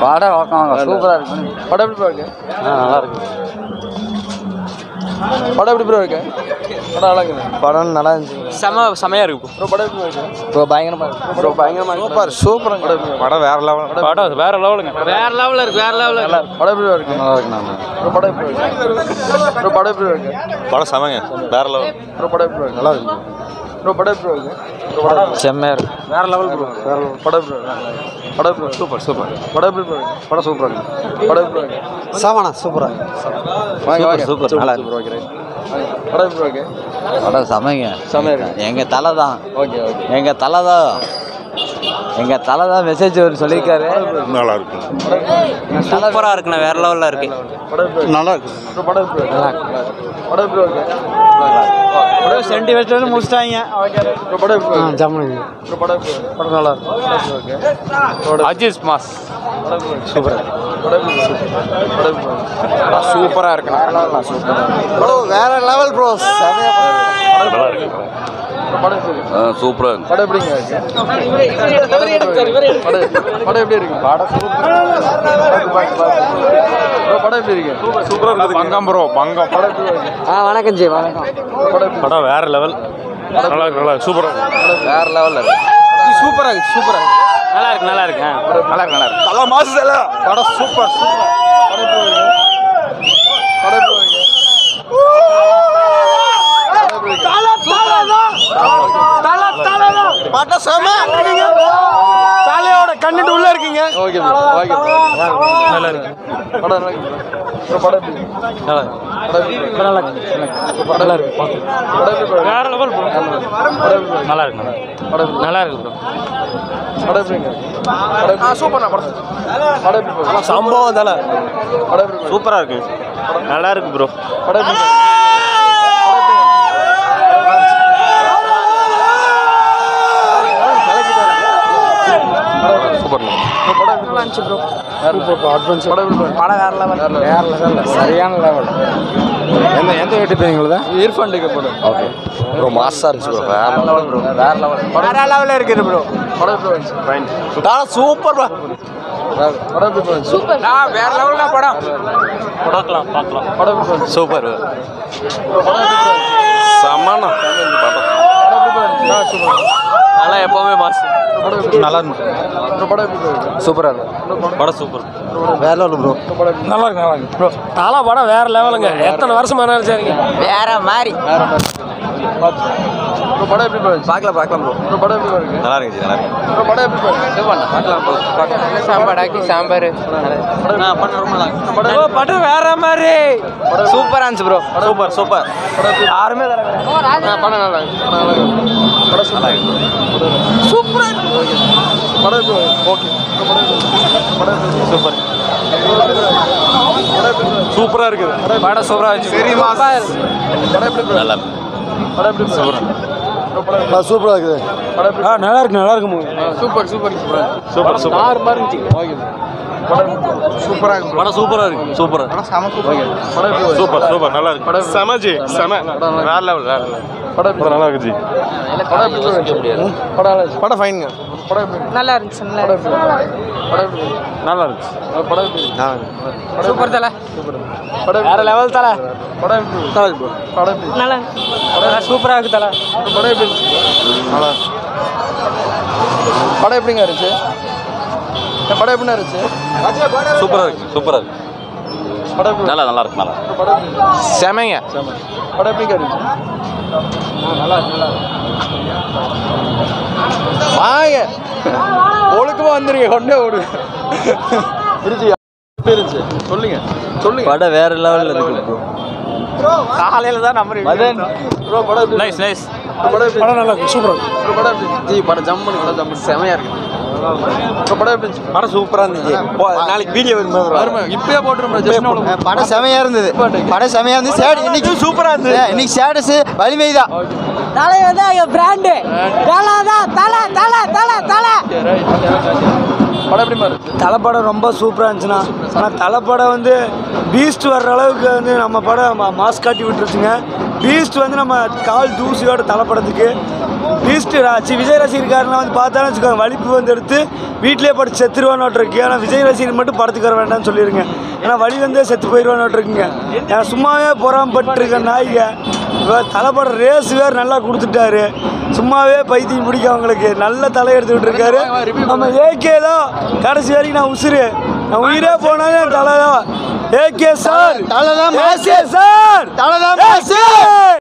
படம் உக்காங்க சூப்பராக இருக்கு படம் எப்படி ப்ரோ இருக்கு நல்லா இருக்கு படம் எப்படி ப்ரோ இருக்கு படம் நல்லா இருக்குது படம் நல்லா இருந்துச்சு செம செமையாக இருக்கு ப்ரோ படம் எப்படி இருக்கு ப்ரோ பயங்கரமா இருக்கு ப்ரோ பயங்கரமா சூப்பர் சூப்பர் படம் படம் வேற லெவல் படம் வேற லெவலுங்க வேற லெவலில் இருக்கு வேற லெவலில் இருக்கு படம் எப்படி இருக்கு நல்லா இருக்கு நான் ப்ரோ படம் எப்படி இருக்கு ப்ரோ படம் எப்படி இருக்கு படம் செமங்க வேற லெவல் ப்ரோ படம் எப்படி இருக்கு நல்லா இருக்கு ப்ரோ படம் எப்படி இருக்கு ப்ரோ படம் செம்மையா இருக்கு வேற லெவல் ப்ரோ வேற லெவல் படம் எப்படி இருக்கு படம் எப்படி சூப்பர் சூப்பர் படம் எப்படி இருக்கு படம் சூப்பரா இருக்கு படம் எப்படி இருக்கு சாமானா சூப்பரா வாங்க வாங்க சூப்பர் நல்லா சூப்பர் ஓகே படம் எப்படி இருக்கு படம் செமைங்க செமையா இருக்கு எங்க தலை தான் ஓகே ஓகே எங்க தலை தான் எங்க தலை தான் மெசேஜ் ஒரு சொல்லியிருக்காரு நல்லா இருக்கு சூப்பராக இருக்குண்ணா வேற லெவலில் இருக்கு படம் எப்படி இருக்கு நல்லா இருக்கு ப்ரோ படம் எப்படி இருக்கு படம் எப்படி இருக்கு சென்டி வச்சு முடிச்சிட்டாங்க ப்ரோ படம் எப்படி இருக்கு ஜம்முங்க ப்ரோ படம் எப்படி இருக்கு படம் நல்லா இருக்கு படம் எப்படி இருக்கு அஜித் மாஸ் படம் எப்படி இருக்கு சூப்பர் படம் எப்படி இருக்கு படம் எப்படி இருக்கு சூப்பராக இருக்குண்ணா ப்ரோ வேற லெவல் ப்ரோ செமையா நல்லா இருக்கு படம் எப்படி இருக்கு சூப்பராக இருக்கு படம் எப்படிங்க இருக்கு படம் படம் எப்படி இருக்கு படம் ப்ரோ படம் எப்படி இருக்கு சூப்பரா இருக்கு பங்கம் ப்ரோ பங்கம் படம் எப்படி இருக்கு ஆ வணக்கம் ஜி வணக்கம் படம் எப்படி படம் வேற லெவல் நல்லா இருக்கு நல்லா இருக்கு சூப்பரா வேற லெவலில் இருக்கு சூப்பரா இருக்கு சூப்பரா இருக்கு நல்லா இருக்கு நல்லா இருக்கு ஆ. நல்லா இருக்கு நல்லா இருக்கு தல மாசு தல படம் சூப்பர் சூப்பர் படம் எப்படி இருக்கு படம் எப்படி இருக்கு படம் செம தலையோட கண்ணிட்டு உள்ள இருக்கீங்க ஓகே ஓகே நல்லா இருக்கு படம் நல்லா இருக்கு ப்ரோ படம் எப்படி இருக்கு நல்லா படம் எப்படி இருக்கு நல்லா இருக்கு நல்லா இருக்கு படம் எப்படி இருக்கு வேற லெவல் ப்ரோ படம் எப்படி இருக்கு நல்லா இருக்கு படம் எப்படி நல்லா இருக்கு ப்ரோ படம் எப்படி இருக்கு படம் எப்படி சூப்பர் படம் படம் எப்படி இருக்கு சம்பவம் தல படம் எப்படி இருக்கு சூப்பரா இருக்கு நல்லா இருக்கு ப்ரோ படம் எப்படி இருக்கு சூப்பர் படம் வேற லெவல் வேற லெவல் சரியான லெவல் எந்த எந்த வெட்டி போறீங்களா இர்ஃபான் டிக்கெட் படம் ஓகே ப்ரோ மாசா இருந்துச்சு ப்ரோ வேற லெவல் ப்ரோ வேற லெவல் வேற லெவல்ல இருக்குது ப்ரோ படம் எப்படி வந்துச்சு படம் சூப்பர் ப்ரோ படம் எப்படி வந்துச்சு சூப்பர் வேற லெவலில் படம் பார்க்கலாம் பார்க்கலாம் படம் எப்படி வந்துச்சு சூப்பர் படம் எப்படி வந்துச்சு சமான படம் படம் எப்படி வந்துச்சு சூப்பர் நல்லா எப்பவுமே மாஸ் படம் எப்படி நல்லா இருந்துச்சு இந்த படம் எப்படி இருக்கு சூப்பரா இருக்கு படம் சூப்பர் வேற லெவல் ப்ரோ இந்த படம் எப்படி நல்லா இருக்கு நல்லா இருக்கு ப்ரோ தலை படம் வேற லெவலுங்க எத்தனை வருஷமா நினைச்சாருங்க வேற மாதிரி வேற மாதிரி இந்த படம் எப்படி வந்துச்சு பார்க்கலாம் பார்க்கலாம் ப்ரோ இந்த படம் எப்படி இருக்கு நல்லா இருக்கு நல்லா இருக்கு இந்த படம் எப்படி வந்துச்சு பார்க்கலாம் ப்ரோ சாம்பார் ஆக்கி சாம்பார் படம் படம் வேற மாதிரி சூப்பராக இருந்துச்சு ப்ரோ சூப்பர் சூப்பர் யாருமே தர படம் நல்லா இருக்கு படம் நல்லா இருக்கு படம் சூப்பர் சூப்பரா இருக்கு படம் எப்படி ஓகே படம் எப்படி சூப்பர் சூப்பரா இருக்குது படம் சூப்பராக இருந்துச்சு சரி படம் எப்படி நல்லா படம் எப்படி சூப்பர் படம் சூப்பரா இருக்குது படம் எப்படி ஆ நல்லா இருக்கு நல்லா இருக்கு super super super super super ஆறு மாதிரி இருந்துச்சு ஓகே படம் சூப்பரா இருக்கு படம் சூப்பரா இருக்கு சூப்பரா ஓகே படம் எப்படி சூப்பர் சூப்பர் நல்லா இருக்கு படம் செம ஜி செம வேற லெவல் வேற லெவல் படம் எப்படி நல்லா இருக்கு ஜி படம் எப்படி இருந்துச்சு? படம் நல்லா இருந்துச்சு. படம் ஃபைனுங்க படம் எப்படி இருந்துச்சு? நல்லா இருந்துச்சு நல்லா படம் எப்படி இருந்துச்சு? படம் எப்படி இருந்துச்சு? நல்லா இருக்கு படம் எப்படி இருந்துச்சு? சூப்பர் தலை சூப்பர் படம் வேற லெவல் தல படம் எப்படி இருந்துச்சு? படம் எப்படி இருந்துச்சு? நல்லா படம் சூப்பரா இருக்கு தல படம் எப்படி இருந்துச்சு? நல்லா இருந்துச்சு. படம் எப்படிங்க இருந்துச்சு இந்த படம் எப்படிண்ணா இருந்துச்சு சூப்பரா இருக்கு சூப்பரா இருக்கு படம் எப்படி நல்லா நல்லா இருக்கு நல்லா இந்த படம் எப்படி இருந்துச்சு? செமங்க செம. படம் எப்படிங்க இருந்துச்சு நல்லா இருக்கு, நல்லா இருக்கு. வாங்க ஒழுக்கமா வந்துருங்க கொண்டே ஓடு இருந்துச்சு எப்படி இருந்துச்சு சொல்லுங்க சொல்லுங்க படம் வேற லெவலில் இருக்கு ப்ரோ காலையில தான் நம்பர் மதன் ப்ரோ படம் எப்படி நைஸ் நைஸ் படம் எப்படி படம் நல்லா இருக்கு சூப்பரா இருக்கு ப்ரோ படம் எப்படி ஜி படம் ஜம் பண்ணி படம் ஜம் பண்ணி செமையா இருக்கு ப்ரோ படம் எப்படி இருந்துச்சு படம் சூப்பரா இருந்துச்சு நாளைக்கு வீடியோ வருமா வருமா இப்பயே போட்டுருமா ஜஸ்ட் படம் செமையா இருந்தது படம் செமையா இருந்து சேடு இன்னைக்கு சூப்பரா இருந்தது இன்னைக்கு சேடஸ் வலிமை தான் தலை வந்து என் பிராண்டு தலை தான் தலை தலை தலை தலை படம் எப்படி இருக்கு தலைப்படம் ரொம்ப சூப்பராக இருந்துச்சுண்ணா ஆனால் தலைப்படம் வந்து பீஸ்ட் வர்ற அளவுக்கு வந்து நம்ம படம் மா- மாஸ் காட்டி விட்டுருச்சுங்க பீஸ்ட் வந்து நம்ம கால் தூசியோட தலைப்படத்துக்கு பீஸ்ட் பீஸ்ட் ராசி விஜய் ரசிகர்காரனை வந்து பார்த்தாலும் வச்சுக்கோங்க வலிப்பு வந்து எடுத்து வீட்டிலே படுத்து செத்துருவானோட்டு இருக்கு ஆனால் விஜய் ரசிகர் மட்டும் படத்துக்கு வர வேண்டாம்னு சொல்லிடுங்க ஏன்னா வழி வந்தே செத்து போயிடுவானோட்டு இருக்குங்க ஏன்னா சும்மாவே பொறாமப்பட்டிருக்க நாய்ங்க இப்போ தலைப்பட ரேஸ் வேறு நல்லா கொடுத்துட்டாரு சும்மாவே பைத்தியம் பிடிக்கும் அவங்களுக்கு நல்ல தலை எடுத்துக்கிட்டு இருக்காரு நம்ம ஏகே தான் கடைசி வரைக்கும் நான் உசுரு நான் உயிரே போனாலும் என் தலை தான் ஏகே சார் தலை தான் ஏகே சார் தலை தான் ஏகே